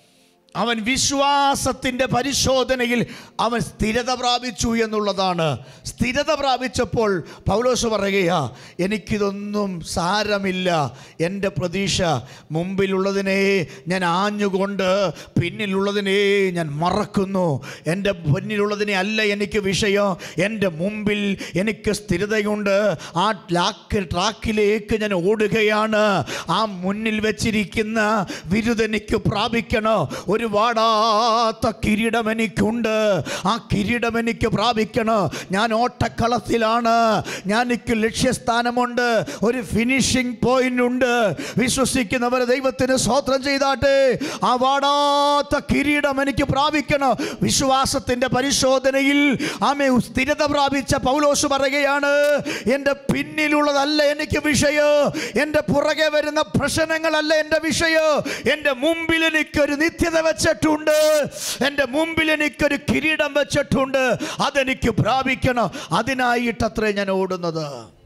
അവൻ വിശ്വാസത്തിൻ്റെ പരിശോധനയിൽ അവൻ സ്ഥിരത പ്രാപിച്ചു എന്നുള്ളതാണ് സ്ഥിരത പ്രാപിച്ചപ്പോൾ പൗലോസ് പറയുകയാ എനിക്കിതൊന്നും സാരമില്ല എൻ്റെ പ്രതീക്ഷ മുമ്പിലുള്ളതിനെ ഞാൻ ആഞ്ഞുകൊണ്ട് പിന്നിലുള്ളതിനെ ഞാൻ മറക്കുന്നു എൻ്റെ പിന്നിലുള്ളതിനെ അല്ല എനിക്ക് വിഷയം എൻ്റെ മുമ്പിൽ എനിക്ക് സ്ഥിരതയുണ്ട് ആ ലാക്ക് ട്രാക്കിലേക്ക് ഞാൻ ഓടുകയാണ് ആ മുന്നിൽ വെച്ചിരിക്കുന്ന ബിരുദെനിക്ക് പ്രാപിക്കണോ ഒരു വാടാത്ത കിരീടം എനിക്കുണ്ട് ആ കിരീടം എനിക്ക് പ്രാപിക്കണം ഞാൻ ഓട്ടക്കളത്തിലാണ് ഞാൻ എനിക്ക് ലക്ഷ്യസ്ഥാനമുണ്ട് ഒരു ഫിനിഷിംഗ് പോയിന്റ് ഉണ്ട് വിശ്വസിക്കുന്നവർ ദൈവത്തിന് സ്വോത്രം ചെയ്താട്ടെ ആ വാടാത്ത കിരീടം എനിക്ക് പ്രാപിക്കണം വിശ്വാസത്തിന്റെ പരിശോധനയിൽ ആമെ സ്ഥിരത പ്രാപിച്ച പൗലോസ് പറയുകയാണ് എൻ്റെ പിന്നിലുള്ളതല്ല എനിക്ക് വിഷയം എൻ്റെ പുറകെ വരുന്ന പ്രശ്നങ്ങളല്ല എൻ്റെ വിഷയം എൻ്റെ മുമ്പിൽ എനിക്കൊരു നിത്യത വെച്ചിട്ടുണ്ട് എൻ്റെ മുമ്പിൽ എനിക്കൊരു കിരീടം വെച്ചിട്ടുണ്ട് അതെനിക്ക് പ്രാപിക്കണം അതിനായിട്ടത്രേ ഞാൻ ഓടുന്നത്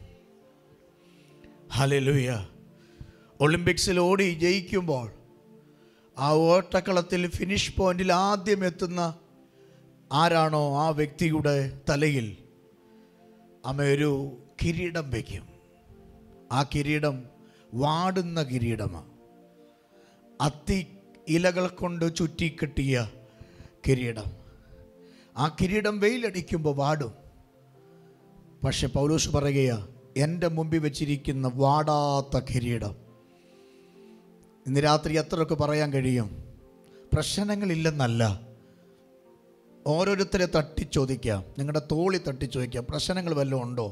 ഹലലുയ ഒളിമ്പിക്സിൽ ഓടി ജയിക്കുമ്പോൾ ആ ഓട്ടക്കളത്തിൽ ഫിനിഷ് പോയിന്റിൽ ആദ്യം എത്തുന്ന ആരാണോ ആ വ്യക്തിയുടെ തലയിൽ അമ്മ ഒരു കിരീടം വയ്ക്കും ആ കിരീടം വാടുന്ന കിരീടമാണ് അത്തി ഇലകൾ കൊണ്ട് ചുറ്റിക്കെട്ടിയ കിരീടം ആ കിരീടം വെയിലടിക്കുമ്പോൾ വാടും പക്ഷെ പൗലോസ് പറയുക എൻ്റെ മുമ്പിൽ വെച്ചിരിക്കുന്ന വാടാത്ത കിരീടം ഇന്ന് രാത്രി എത്രയൊക്കെ പറയാൻ കഴിയും പ്രശ്നങ്ങളില്ലെന്നല്ല ഓരോരുത്തരെ തട്ടി ചോദിക്കാം നിങ്ങളുടെ തോളി തട്ടി ചോദിക്കാം പ്രശ്നങ്ങൾ വല്ലതും ഉണ്ടോ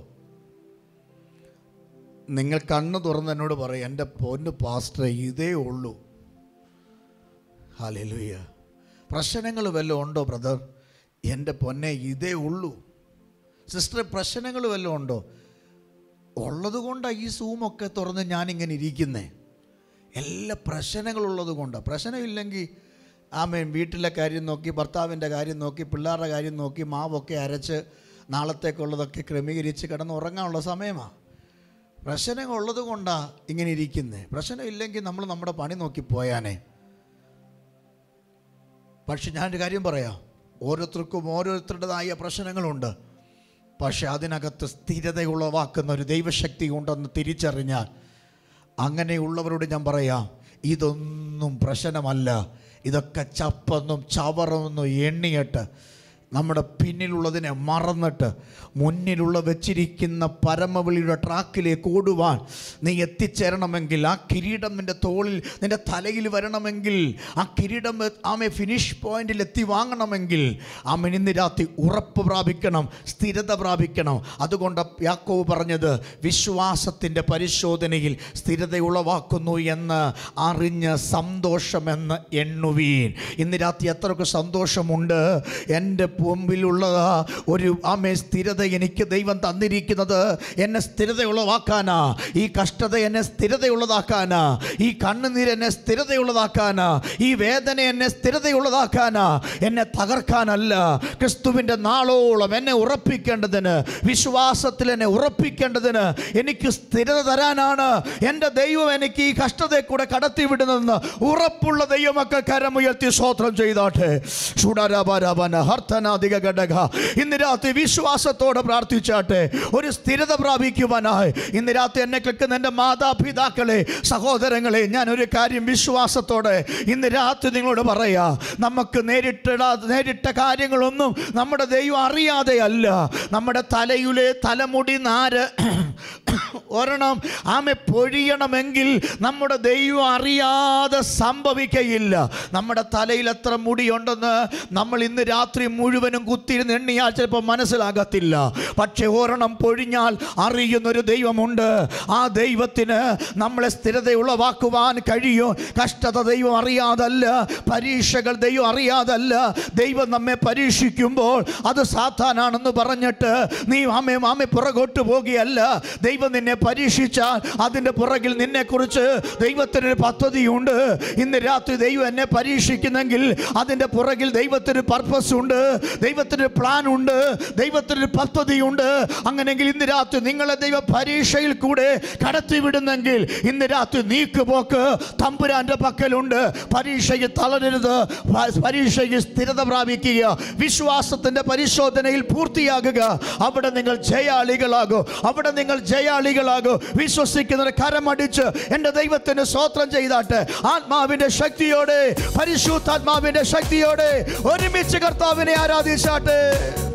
നിങ്ങൾ കണ്ണ് തുറന്ന് എന്നോട് പറയും എൻ്റെ പൊന്ന് പാസ്റ്റർ ഇതേ ഉള്ളൂ ഹാലലുയ്യ പ്രശ്നങ്ങൾ വല്ലതും ഉണ്ടോ ബ്രദർ എൻ്റെ പൊന്നെ ഇതേ ഉള്ളൂ സിസ്റ്റർ പ്രശ്നങ്ങൾ വല്ലതും ഉണ്ടോ ഉള്ളത് കൊണ്ടാണ് ഈ സൂമൊക്കെ തുറന്ന് ഞാനിങ്ങനെ ഇരിക്കുന്നേ എല്ലാ പ്രശ്നങ്ങളുള്ളത് കൊണ്ടാണ് പ്രശ്നമില്ലെങ്കിൽ ആമേൻ വീട്ടിലെ കാര്യം നോക്കി ഭർത്താവിൻ്റെ കാര്യം നോക്കി പിള്ളേരുടെ കാര്യം നോക്കി മാവൊക്കെ അരച്ച് നാളത്തേക്കുള്ളതൊക്കെ ക്രമീകരിച്ച് കിടന്ന് ഉറങ്ങാനുള്ള സമയമാണ് പ്രശ്നങ്ങൾ ഉള്ളത് കൊണ്ടാണ് ഇങ്ങനെ ഇരിക്കുന്നത് പ്രശ്നമില്ലെങ്കിൽ നമ്മൾ നമ്മുടെ പണി നോക്കി പോയാനേ പക്ഷെ ഞാനൊരു കാര്യം പറയാം ഓരോരുത്തർക്കും ഓരോരുത്തരുടേതായ പ്രശ്നങ്ങളുണ്ട് പക്ഷെ അതിനകത്ത് സ്ഥിരത ഉളവാക്കുന്ന ഒരു ദൈവശക്തി ഉണ്ടെന്ന് തിരിച്ചറിഞ്ഞാൽ അങ്ങനെയുള്ളവരോട് ഞാൻ പറയാം ഇതൊന്നും പ്രശ്നമല്ല ഇതൊക്കെ ചപ്പെന്നും ചവറെന്നും എണ്ണിയിട്ട് നമ്മുടെ പിന്നിലുള്ളതിനെ മറന്നിട്ട് മുന്നിലുള്ള വെച്ചിരിക്കുന്ന പരമവിളിയുടെ ട്രാക്കിലേക്ക് ഓടുവാൻ നീ എത്തിച്ചേരണമെങ്കിൽ ആ കിരീടം നിൻ്റെ തോളിൽ നിൻ്റെ തലയിൽ വരണമെങ്കിൽ ആ കിരീടം ആമെ ഫിനിഷ് പോയിന്റിൽ എത്തി വാങ്ങണമെങ്കിൽ ആമൻ ഇന്ന് രാത്രി ഉറപ്പ് പ്രാപിക്കണം സ്ഥിരത പ്രാപിക്കണം അതുകൊണ്ട് യാക്കോവ് പറഞ്ഞത് വിശ്വാസത്തിൻ്റെ പരിശോധനയിൽ സ്ഥിരത ഉളവാക്കുന്നു എന്ന് അറിഞ്ഞ് സന്തോഷമെന്ന് എണ്ണുവീൻ ഇന്ന് രാത്രി എത്രയൊക്കെ സന്തോഷമുണ്ട് എൻ്റെ മുമ്പിലുള്ള ഒരു ആമേ സ്ഥിരത എനിക്ക് ദൈവം തന്നിരിക്കുന്നത് എന്നെ സ്ഥിരതയുള്ളതാക്കാനാ ഈ കഷ്ടത എന്നെ സ്ഥിരതയുള്ളതാക്കാനാ ഈ കണ്ണുനീര് എന്നെ സ്ഥിരതയുള്ളതാക്കാനാ ഈ വേദന എന്നെ സ്ഥിരതയുള്ളതാക്കാനാ എന്നെ തകർക്കാനല്ല ക്രിസ്തുവിൻ്റെ നാളോളം എന്നെ ഉറപ്പിക്കേണ്ടതിന് വിശ്വാസത്തിൽ എന്നെ ഉറപ്പിക്കേണ്ടതിന് എനിക്ക് സ്ഥിരത തരാനാണ് എൻ്റെ ദൈവം എനിക്ക് ഈ കഷ്ടതയെ കൂടെ കടത്തിവിടുന്നതെന്ന് ഉറപ്പുള്ള ദൈവമൊക്കെ കരമുയർത്തി സ്വോത്രം ചെയ്താട്ടെ ചുടരപരവന ഹർത്തനാധിക ഘടക ഇന്ന് രാത്രി വിശ്വാസത്തോടെ പ്രാർത്ഥിച്ചാട്ടെ ഒരു സ്ഥിരത പ്രാപിക്കുവാനായി ഇന്ന് രാത്രി എന്നെ കേൾക്കുന്ന എൻ്റെ മാതാപിതാക്കളെ സഹോദരങ്ങളെ ഞാൻ ഒരു കാര്യം വിശ്വാസത്തോടെ ഇന്ന് രാത്രി നിങ്ങളോട് പറയാ നമുക്ക് നേരിട്ടിടാ നേരിട്ട കാര്യങ്ങളൊന്നും നമ്മുടെ ദൈവം അറിയാതെ അല്ല നമ്മുടെ തലയിലെ തലമുടി നാര് ഒരെണ്ണം ആമെ പൊഴിയണമെങ്കിൽ നമ്മുടെ ദൈവം അറിയാതെ സംഭവിക്കയില്ല നമ്മുടെ തലയിൽ എത്ര മുടിയുണ്ടെന്ന് നമ്മൾ ഇന്ന് രാത്രി മുഴുവനും കുത്തിയിരുന്ന് എണ്ണിയാൽ ചിലപ്പോൾ മനസ്സിലാകത്തില്ല പക്ഷെ ഒരെണ്ണം പൊഴിഞ്ഞാൽ അറിയുന്നൊരു ദൈവമുണ്ട് ആ ദൈവത്തിന് നമ്മളെ സ്ഥിരതയുളവാക്കുവാൻ കഴിയും കഷ്ടത ദൈവം അറിയാതല്ല പരീക്ഷകൾ ദൈവം അറിയാതല്ല ദൈവം നമ്മെ പരീക്ഷിക്കുമ്പോൾ അത് സാത്താനാണെന്ന് പറഞ്ഞിട്ട് നീ ആമേ ആമെ പുറകോട്ട് പോകുകയല്ല ദൈവം നിന്നെ പരീക്ഷിച്ചാൽ അതിൻ്റെ പുറകിൽ നിന്നെക്കുറിച്ച് ദൈവത്തിനൊരു പദ്ധതിയുണ്ട് ഇന്ന് രാത്രി ദൈവം എന്നെ പരീക്ഷിക്കുന്നെങ്കിൽ അതിൻ്റെ പുറകിൽ ദൈവത്തിന് പർപ്പസ് ഉണ്ട് ദൈവത്തിന് പ്ലാൻ ഉണ്ട് ദൈവത്തിന് പദ്ധതിയുണ്ട് അങ്ങനെയെങ്കിൽ ഇന്ന് രാത്രി നിങ്ങളെ ദൈവ പരീക്ഷയിൽ കൂടെ കടത്തിവിടുന്നെങ്കിൽ ഇന്ന് രാത്രി നീക്കുപോക്ക് തമ്പുരാന്റെ പക്കലുണ്ട് പരീക്ഷയ്ക്ക് തളരരുത് പ- പരീക്ഷയ്ക്ക് സ്ഥിരത പ്രാപിക്കുക വിശ്വാസത്തിന്റെ പരിശോധനയിൽ പൂർത്തിയാകുക അവിടെ നിങ്ങൾ ജയാളികളാകും അവിടെ നിങ്ങൾ ജയാളികളാകും വിശ്വസിക്കുന്നവരെ കരമടിച്ച് എൻ്റെ ദൈവത്തിന് സ്വോത്രം ചെയ്താട്ടെ ആത്മാവിന്റെ ശക്തിയോടെ പരിശുദ്ധാത്മാവിന്റെ ശക്തിയോടെ ഒരുമിച്ച് കർത്താവിനെ ആരാധിച്ചാട്ടെ